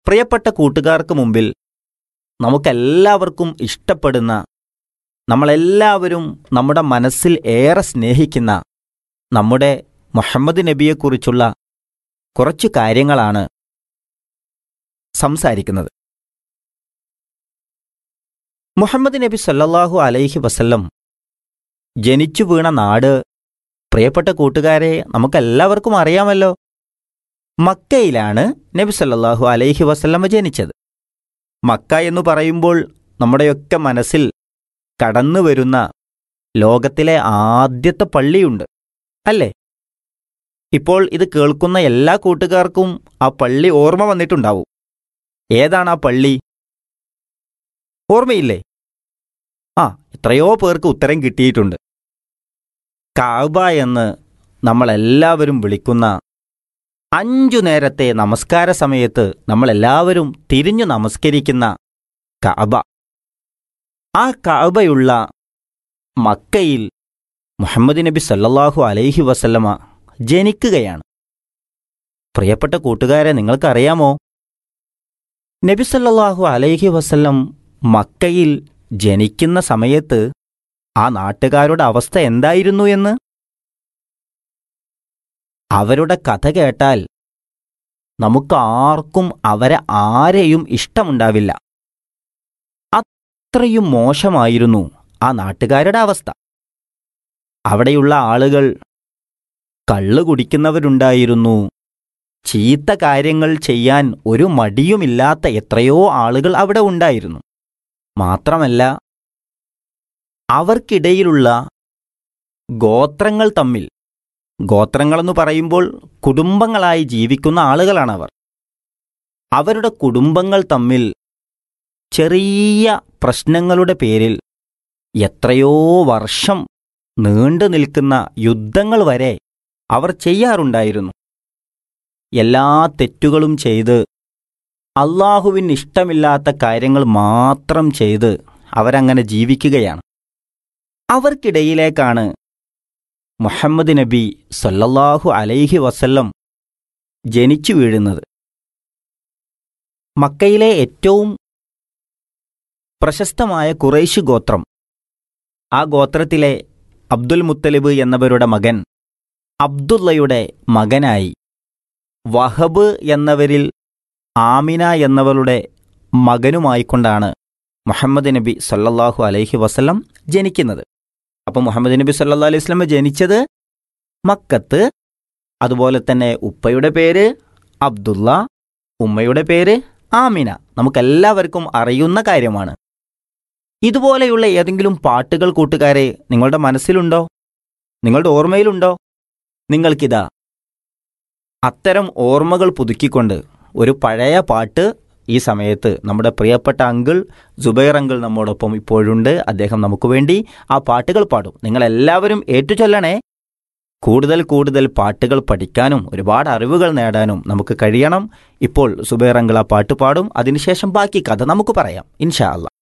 പ്രിയപ്പെട്ട കൂട്ടുകാർക്ക് മുമ്പിൽ നമുക്കെല്ലാവർക്കും ഇഷ്ടപ്പെടുന്ന നമ്മളെല്ലാവരും നമ്മുടെ മനസ്സിൽ ഏറെ സ്നേഹിക്കുന്ന നമ്മുടെ മുഹമ്മദ് നബിയെക്കുറിച്ചുള്ള കുറച്ചു കാര്യങ്ങളാണ് സംസാരിക്കുന്നത് മുഹമ്മദ് നബി സല്ലല്ലാഹു അലൈഹി വസല്ലം ജനിച്ചു വീണ നാട് പ്രിയപ്പെട്ട കൂട്ടുകാരെ നമുക്കെല്ലാവർക്കും അറിയാമല്ലോ മക്കയിലാണ് നബി സല്ലല്ലാഹു അലൈഹി വസല്ലമ ജനിച്ചത് മക്ക എന്ന് പറയുമ്പോൾ നമ്മുടെയൊക്കെ മനസ്സിൽ കടന്നു വരുന്ന ലോകത്തിലെ ആദ്യത്തെ പള്ളിയുണ്ട് അല്ലേ ഇപ്പോൾ ഇത് കേൾക്കുന്ന എല്ലാ കൂട്ടുകാർക്കും ആ പള്ളി ഓർമ്മ വന്നിട്ടുണ്ടാവും ഏതാണ് ആ പള്ളി ഓർമ്മയില്ലേ ആ എത്രയോ പേർക്ക് ഉത്തരം കിട്ടിയിട്ടുണ്ട് കാബ എന്ന് നമ്മളെല്ലാവരും വിളിക്കുന്ന അഞ്ചു നേരത്തെ നമസ്കാര സമയത്ത് നമ്മളെല്ലാവരും തിരിഞ്ഞു നമസ്കരിക്കുന്ന കഅബ ആ കഅബയുള്ള മക്കയിൽ മുഹമ്മദ് നബി സല്ലല്ലാഹു അലൈഹി വസല്ലമ ജനിക്കുകയാണ് പ്രിയപ്പെട്ട കൂട്ടുകാരെ നിങ്ങൾക്കറിയാമോ നബി സല്ലല്ലാഹു അലൈഹി വസല്ലം മക്കയിൽ ജനിക്കുന്ന സമയത്ത് ആ നാട്ടുകാരുടെ അവസ്ഥ എന്തായിരുന്നു എന്ന് അവരുടെ കഥ കേട്ടാൽ നമുക്ക് ആർക്കും അവരെ ആരെയും ഇഷ്ടമുണ്ടാവില്ല അത്രയും മോശമായിരുന്നു ആ നാട്ടുകാരുടെ അവസ്ഥ അവിടെയുള്ള ആളുകൾ കള്ളു കുടിക്കുന്നവരുണ്ടായിരുന്നു ചീത്ത കാര്യങ്ങൾ ചെയ്യാൻ ഒരു മടിയുമില്ലാത്ത എത്രയോ ആളുകൾ അവിടെ ഉണ്ടായിരുന്നു മാത്രമല്ല അവർക്കിടയിലുള്ള ഗോത്രങ്ങൾ തമ്മിൽ ഗോത്രങ്ങളെന്ന് പറയുമ്പോൾ കുടുംബങ്ങളായി ജീവിക്കുന്ന ആളുകളാണവർ അവരുടെ കുടുംബങ്ങൾ തമ്മിൽ ചെറിയ പ്രശ്നങ്ങളുടെ പേരിൽ എത്രയോ വർഷം നീണ്ടു നിൽക്കുന്ന യുദ്ധങ്ങൾ വരെ അവർ ചെയ്യാറുണ്ടായിരുന്നു എല്ലാ തെറ്റുകളും ചെയ്ത് അള്ളാഹുവിന് ഇഷ്ടമില്ലാത്ത കാര്യങ്ങൾ മാത്രം ചെയ്ത് അവരങ്ങനെ ജീവിക്കുകയാണ് അവർക്കിടയിലേക്കാണ് മുഹമ്മദ് നബി സല്ലല്ലാഹു അലൈഹി വസല്ലം ജനിച്ചു വീഴുന്നത് മക്കയിലെ ഏറ്റവും പ്രശസ്തമായ കുറേശ് ഗോത്രം ആ ഗോത്രത്തിലെ അബ്ദുൽ മുത്തലിബ് എന്നവരുടെ മകൻ അബ്ദുള്ളയുടെ മകനായി വഹബ് എന്നവരിൽ ആമിന എന്നവരുടെ മകനുമായിക്കൊണ്ടാണ് മുഹമ്മദ് നബി സല്ലല്ലാഹു അലൈഹി വസല്ലം ജനിക്കുന്നത് അപ്പോൾ മുഹമ്മദ് നബി സല്ലാ അലൈഹി സ്വലം ജനിച്ചത് മക്കത്ത് അതുപോലെ തന്നെ ഉപ്പയുടെ പേര് അബ്ദുള്ള ഉമ്മയുടെ പേര് ആമിന നമുക്കെല്ലാവർക്കും അറിയുന്ന കാര്യമാണ് ഇതുപോലെയുള്ള ഏതെങ്കിലും പാട്ടുകൾ കൂട്ടുകാരെ നിങ്ങളുടെ മനസ്സിലുണ്ടോ നിങ്ങളുടെ ഓർമ്മയിലുണ്ടോ നിങ്ങൾക്കിതാ അത്തരം ഓർമ്മകൾ പുതുക്കിക്കൊണ്ട് ഒരു പഴയ പാട്ട് ഈ സമയത്ത് നമ്മുടെ പ്രിയപ്പെട്ട അങ്കിൾ ജുബൈർ അങ്കിൾ നമ്മോടൊപ്പം ഇപ്പോഴുണ്ട് അദ്ദേഹം നമുക്ക് വേണ്ടി ആ പാട്ടുകൾ പാടും നിങ്ങളെല്ലാവരും ഏറ്റുചൊല്ലണേ കൂടുതൽ കൂടുതൽ പാട്ടുകൾ പഠിക്കാനും ഒരുപാട് അറിവുകൾ നേടാനും നമുക്ക് കഴിയണം ഇപ്പോൾ സുബൈർ അങ്കിൾ ആ പാട്ട് പാടും അതിനുശേഷം ബാക്കി കഥ നമുക്ക് പറയാം ഇൻഷാ അല്ല